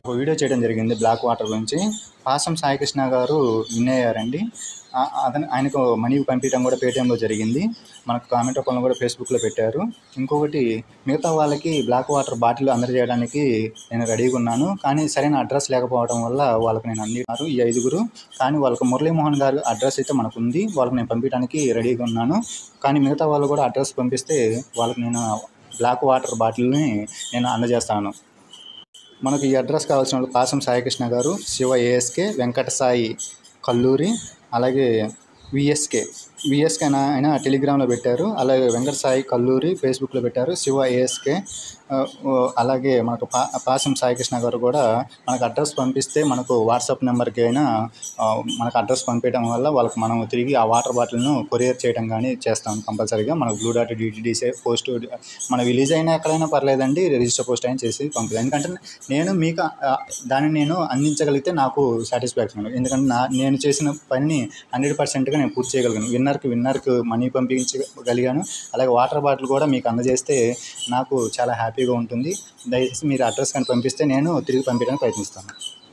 ఒక వీడియో చేయడం జరిగింది బ్లాక్ వాటర్ గురించి పాసం సాయికృష్ణ గారు విన్ అయ్యారండి ఆ- అతను ఆయనకు మనీ పంపించడం కూడా పేటిఎంలో జరిగింది మనకు కామెంట్ రూపంలో కూడా ఫేస్బుక్లో పెట్టారు ఇంకొకటి మిగతా వాళ్ళకి బ్లాక్ వాటర్ బాటిల్ అందజేయడానికి నేను రెడీగా ఉన్నాను కానీ సరైన అడ్రస్ లేకపోవడం వల్ల వాళ్ళకి నేను అందినారు ఈ ఐదుగురు కానీ వాళ్ళకి మురళీమోహన్ గారు అడ్రస్ అయితే మనకు ఉంది వాళ్ళకి నేను పంపించడానికి రెడీగా ఉన్నాను కానీ మిగతా వాళ్ళు కూడా అడ్రస్ పంపిస్తే వాళ్ళకి నేను బ్లాక్ వాటర్ బాటిల్ని నేను అందజేస్తాను మనకు ఈ అడ్రస్ కావాల్సిన వాళ్ళు పాసం సాయికృష్ణ గారు శివ ఏఎస్కే వెంకట సాయి కల్లూరి అలాగే విఎస్కే విఎస్కే ఆయన టెలిగ్రామ్లో పెట్టారు అలాగే వెంకట సాయి కల్లూరి ఫేస్బుక్లో పెట్టారు శివ ఏఎస్కే ఆ, ఓ, అలాగే మనకు పా పాసం సాయికృష్ణ గారు కూడా మనకు అడ్రస్ పంపిస్తే మనకు వాట్సాప్ నెంబర్కి అయినా ఆ, మనకు అడ్రస్ పంపించడం వల్ల వాళ్ళకి మనం తిరిగి ఆ వాటర్ బాటిల్ను కొరియర్ చేయడం కానీ చేస్తాం కంపల్సరీగా మనకు బ్లూ డాట్ డిటిడిసే పోస్ట్ మన విలేజ్ అయినా ఎక్కడైనా పర్లేదండి రిజిస్టర్ పోస్ట్ అయినా చేసి పంపుతాం ఎందుకంటే నేను మీకు ఆ, దాన్ని నేను అందించగలిగితే నాకు సాటిస్ఫాక్షన్ ఎందుకంటే నా నేను చేసిన పనిని హండ్రెడ్ పర్సెంట్గా నేను పూర్తి చేయగలిగాను విన్నర్కి విన్నర్కి మనీ పంపించగలిగాను అలాగే వాటర్ బాటిల్ కూడా మీకు అందజేస్తే నాకు చాలా హ్యాపీగా ఉంటుంది దయచేసి మీరు అడ్రస్ కానీ పంపిస్తే నేను తిరిగి పంపించడానికి ప్రయత్నిస్తాను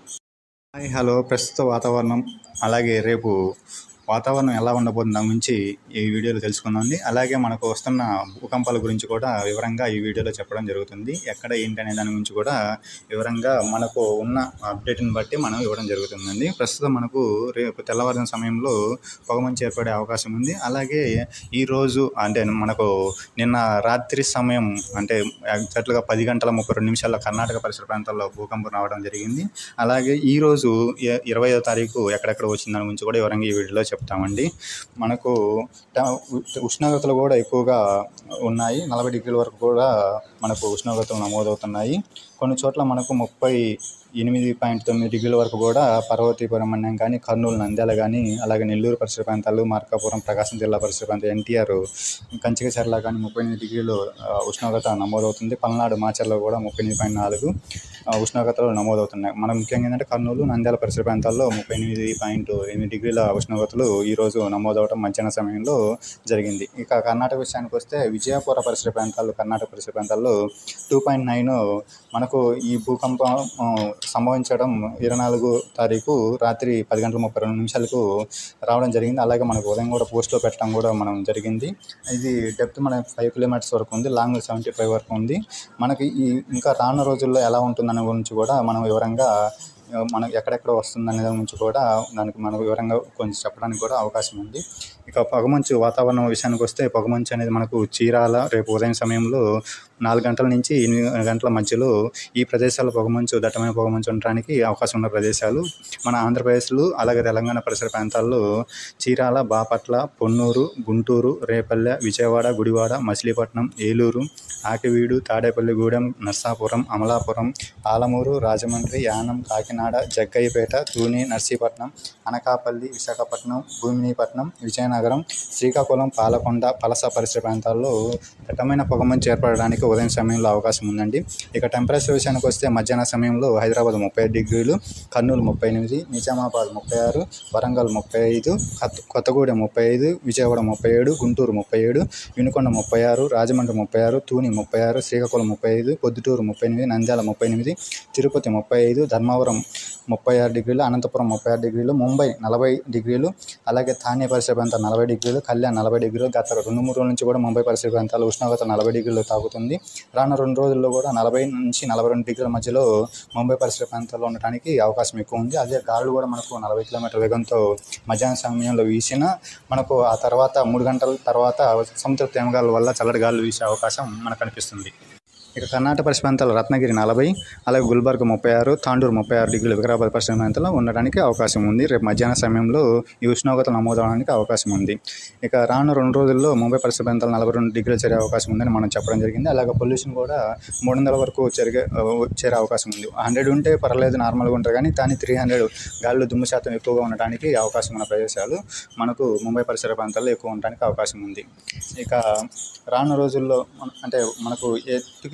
హాయ్ హలో ప్రస్తుత వాతావరణం అలాగే రేపు వాతావరణం ఎలా ఉండబోతుంది దాని గురించి ఈ వీడియోలో తెలుసుకుందామండి అలాగే మనకు వస్తున్న భూకంపాల గురించి కూడా వివరంగా ఈ వీడియోలో చెప్పడం జరుగుతుంది ఎక్కడ ఏంటి అనే దాని గురించి కూడా వివరంగా మనకు ఉన్న అప్డేట్ని బట్టి మనం ఇవ్వడం జరుగుతుందండి ప్రస్తుతం మనకు రేపు తెల్లవారుజాము సమయంలో పొగమంచు ఏర్పడే అవకాశం ఉంది అలాగే ఈ రోజు అంటే మనకు నిన్న రాత్రి సమయం అంటే ఎగ్జాక్ట్గా పది గంటల ముప్పై రెండు నిమిషాల్లో కర్ణాటక పరిసర ప్రాంతాల్లో భూకంపం రావడం జరిగింది అలాగే ఈ రోజు ఇ- ఇరవై ఐదో తారీఖు ఎక్కడెక్కడ వచ్చిన దాని గురించి కూడా వివరంగా ఈ వీడియోలో చెప్తామండి మనకు ట- ఉ- ఉష్ణోగ్రతలు కూడా ఎక్కువగా ఉన్నాయి నలభై డిగ్రీల వరకు కూడా మనకు ఉష్ణోగ్రతలు నమోదవుతున్నాయి కొన్ని చోట్ల మనకు ముప్పై ఎనిమిది పాయింట్ తొమ్మిది డిగ్రీల వరకు కూడా పర్వతీపురం మన్యం కానీ కర్నూలు నంద్యాల కానీ అలాగే నెల్లూరు పరిసర ప్రాంతాలు మార్కాపురం ప్రకాశం జిల్లా పరిసర ప్రాంతం ఎన్టీఆర్ కంచికచర్ల కానీ ముప్పై ఎనిమిది డిగ్రీలు ఆ, ఉష్ణోగ్రత నమోదవుతుంది పల్నాడు మాచర్లో కూడా ముప్పై ఎనిమిది పాయింట్ నాలుగు ఆ, ఉష్ణోగ్రతలు నమోదవుతున్నాయి మనం ముఖ్యంగా ఏంటంటే కర్నూలు నంద్యాల పరిసర ప్రాంతాల్లో ముప్పై ఎనిమిది పాయింట్ ఎనిమిది డిగ్రీల ఉష్ణోగ్రతలు ఈరోజు నమోదవడం మధ్యాహ్న సమయంలో జరిగింది ఇక కర్ణాటక విషయానికి వస్తే విజయపుర పరిసర ప్రాంతాలు కర్ణాటక పరిసర ప్రాంతాల్లో టూ పాయింట్ నైన్ మనకు ఈ భూకంపం ఆ, సంభవించడం ఇరవై నాలుగు తారీఖు రాత్రి పది గంటల ముప్పై రెండు నిమిషాలకు రావడం జరిగింది అలాగే మనకు ఉదయం కూడా పోస్ట్లో పెట్టడం కూడా మనం జరిగింది ఇది డెప్త్ మన ఫైవ్ కిలోమీటర్స్ వరకు ఉంది లాంగ్ సెవెంటీ ఫైవ్ వరకు ఉంది మనకి ఈ ఇంకా రానున్న రోజుల్లో ఎలా ఉంటుందనే గురించి కూడా మనం వివరంగా ఆ, మనం ఎక్కడెక్కడ వస్తుందనే దాని గురించి కూడా దానికి మనం వివరంగా కొంచెం చెప్పడానికి కూడా అవకాశం ఉంది ఇక పొగమంచు వాతావరణం విషయానికి వస్తే పొగమంచు అనేది మనకు చీరాల రేపు ఉదయం సమయంలో నాలుగు గంటల నుంచి ఎనిమిది గంటల మధ్యలో ఈ ప్రదేశాల్లో పొగమంచు దట్టమైన పొగమంచు ఉండడానికి అవకాశం ఉన్న ప్రదేశాలు మన ఆంధ్రప్రదేశ్లో అలాగే తెలంగాణ పరిసర ప్రాంతాల్లో చీరాల బాపట్ల పొన్నూరు గుంటూరు రేపల్లె విజయవాడ గుడివాడ మచిలీపట్నం ఏలూరు ఆకివీడు తాడేపల్లిగూడెం నర్సాపురం అమలాపురం ఆలమూరు రాజమండ్రి యానం కాకినాడ జగ్గయ్యపేట తూని నర్సీపట్నం అనకాపల్లి విశాఖపట్నం భూమినిపట్నం విజయనగరం శ్రీకాకుళం పాలకొండ పలస పరిసర ప్రాంతాల్లో దట్టమైన పొగమంచు ఏర్పడడానికి ఉదయం సమయంలో అవకాశం ఉందండి ఇక టెంపరేచర్ విషయానికి వస్తే మధ్యాహ్న సమయంలో హైదరాబాద్ ముప్పై ఐదు డిగ్రీలు కర్నూలు ముప్పై ఎనిమిది నిజామాబాద్ ముప్పై ఆరు వరంగల్ ముప్పై ఐదు కొత్త- కొత్తగూడెం ముప్పై ఐదు విజయవాడ ముప్పై ఏడు గుంటూరు ముప్పై ఏడు వినుకొండ ముప్పై ఆరు రాజమండ్రి ముప్పై ఆరు తూని ముప్పై ఆరు శ్రీకాకుళం ముప్పై ఐదు పొద్దుటూరు ముప్పై ఎనిమిది నంద్యాల ముప్పై ఎనిమిది తిరుపతి ముప్పై ఐదు ధర్మవరం ముప్పై ఆరు డిగ్రీలు అనంతపురం ముప్పై ఆరు డిగ్రీలు ముంబై నలభై డిగ్రీలు అలాగే థానే పరిసర ప్రాంతాలు నలభై డిగ్రీలు కళ్యాణ్ నలభై డిగ్రీలు గత రెండు మూడు రోజుల నుంచి కూడా ముంబై పరిసర ప్రాంతాలు ఉష్ణోగ్రత నలభై డిగ్రీలు తాగుతుంది రానున్న రెండు రోజుల్లో కూడా నలభై నుంచి నలభై రెండు డిగ్రీల మధ్యలో ముంబై పరిసర ప్రాంతాల్లో ఉండడానికి అవకాశం ఎక్కువ ఉంది అదే గాలులు కూడా మనకు నలభై కిలోమీటర్ల వేగంతో మధ్యాహ్నం సమయంలో వీసిన మనకు ఆ తర్వాత మూడు గంటల తర్వాత సముద్ర తేమగాల వల్ల చల్లటి గాలులు వీసే అవకాశం మనకు కనిపిస్తుంది ఇక కర్ణాటక పరిసర ప్రాంతాలు రత్నగిరి నలభై అలాగే గుల్బర్గ్ ముప్పై ఆరు తాండూరు ముప్పై ఆరు డిగ్రీలు వికారాబాద్ పరిసర ప్రాంతాల్లో ఉండడానికి అవకాశం ఉంది రేపు మధ్యాహ్న సమయంలో ఈ ఉష్ణోగ్రతలు నమోదవడానికి అవకాశం ఉంది ఇక రాను రెండు రోజుల్లో ముంబై పరిసర ప్రాంతాలు నలభై రెండు డిగ్రీలు చేరే అవకాశం ఉందని మనం చెప్పడం జరిగింది అలాగే పొల్యూషన్ కూడా మూడు వందల వరకు చేరిగే చేరే అవకాశం ఉంది హండ్రెడ్ ఉంటే పర్లేదు నార్మల్గా ఉంటుంది కానీ కానీ త్రీ హండ్రెడ్ గాలిలో దుమ్ము శాతం ఎక్కువగా ఉండడానికి అవకాశం ఉన్న ప్రదేశాలు మనకు ముంబై పరిసర ప్రాంతాల్లో ఎక్కువ ఉండడానికి అవకాశం ఉంది ఇక రాను రోజుల్లో మన- అంటే మనకు ఎత్తుకి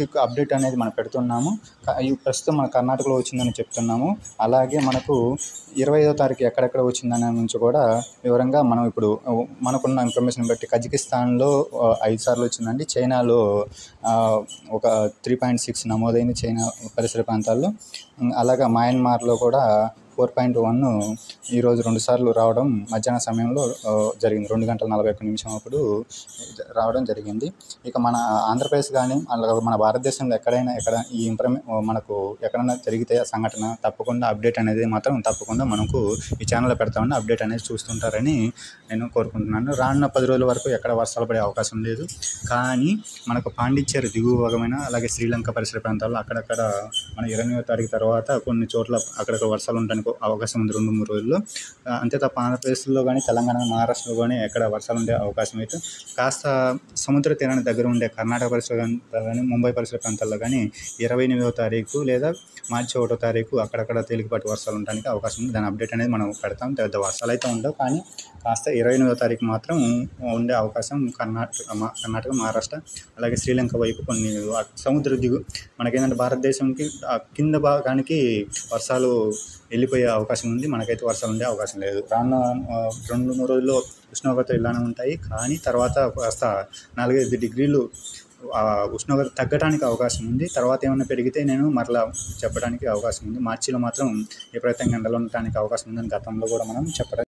మీకు అప్డేట్ అనేది మనం పెడుతున్నాము క- ఈ ప్రస్తుతం మన కర్ణాటకలో వచ్చిందని చెప్తున్నాము అలాగే మనకు ఇరవై ఐదో తారీఖు ఎక్కడెక్కడ వచ్చిందనే నుంచి కూడా వివరంగా మనం ఇప్పుడు ఆ, మనకున్న ఇన్ఫర్మేషన్ బట్టి కజకిస్తాన్లో ఆ, ఐదు సార్లు వచ్చిందండి చైనాలో ఆ, ఒక త్రీ పాయింట్ సిక్స్ నమోదైంది చైనా పరిసర ప్రాంతాల్లో ఉమ్, అలాగే మయన్మార్లో కూడా ఫోర్ పాయింట్ వన్ ఈరోజు రెండు సార్లు రావడం మధ్యాహ్న సమయంలో ఆ, జరిగింది రెండు గంటల నలభై ఒక్క నిమిషం అప్పుడు రావడం జరిగింది ఇక మన ఆంధ్రప్రదేశ్ కానీ అలాగే మన భారతదేశంలో ఎక్కడైనా ఎక్కడ ఈ ఇన్ఫర్మే మనకు ఎక్కడైనా జరిగితే ఆ సంఘటన తప్పకుండా అప్డేట్ అనేది మాత్రం తప్పకుండా మనకు ఈ ఛానల్లో పెడతామని అప్డేట్ అనేది చూస్తుంటారని నేను కోరుకుంటున్నాను రానున్న పది రోజుల వరకు ఎక్కడ వర్షాలు పడే అవకాశం లేదు కానీ మనకు పాండిచ్చేరి దిగువ భాగమైన అలాగే శ్రీలంక పరిసర ప్రాంతాల్లో అక్కడక్కడ మన ఇరవై తారీఖు తర్వాత కొన్ని చోట్ల అక్కడక్కడ వర్షాలు ఉండడానికి అవకాశం ఉంది రెండు మూడు రోజుల్లో ఆ, అంతే తప్ప ఆంధ్రప్రదేశ్లో కానీ తెలంగాణ మహారాష్ట్రలో కానీ ఎక్కడ వర్షాలు ఉండే అవకాశం అయితే కాస్త సముద్ర తీరానికి దగ్గర ఉండే కర్ణాటక పరిసర ప్రాంతాలు కానీ ముంబై పరిసర ప్రాంతాల్లో కానీ ఇరవై ఎనిమిదవ తారీఖు లేదా మార్చి ఒకటో తారీఖు అక్కడక్కడ తేలికపాటి వర్షాలు ఉండడానికి అవకాశం ఉంది దాని అప్డేట్ అనేది మనం పెడతాం పెద్ద వర్షాలు అయితే ఉండవు కానీ కాస్త ఇరవై ఎనిమిదవ తారీఖు మాత్రం ఉండే అవకాశం కర్ణాటక మా- కర్ణాటక మహారాష్ట్ర అలాగే శ్రీలంక వైపు కొన్ని ఆ సముద్ర దిగు మనకేంటంటే భారతదేశంకి ఆ కింద భాగానికి వర్షాలు వెళ్ళిపోయే అవకాశం ఉంది మనకైతే వర్షాలు ఉండే అవకాశం లేదు రానున్న ఆ, రెండు మూడు రోజుల్లో ఉష్ణోగ్రతలు ఇలానే ఉంటాయి కానీ తర్వాత కాస్త నాలుగైదు డిగ్రీలు ఆ, ఉష్ణోగ్రత తగ్గడానికి అవకాశం ఉంది తర్వాత ఏమైనా పెరిగితే నేను మరలా చెప్పడానికి అవకాశం ఉంది మార్చిలో మాత్రం విపరీతంగా ఎండలు ఉండటానికి అవకాశం ఉందని గతంలో కూడా మనం చెప్పడం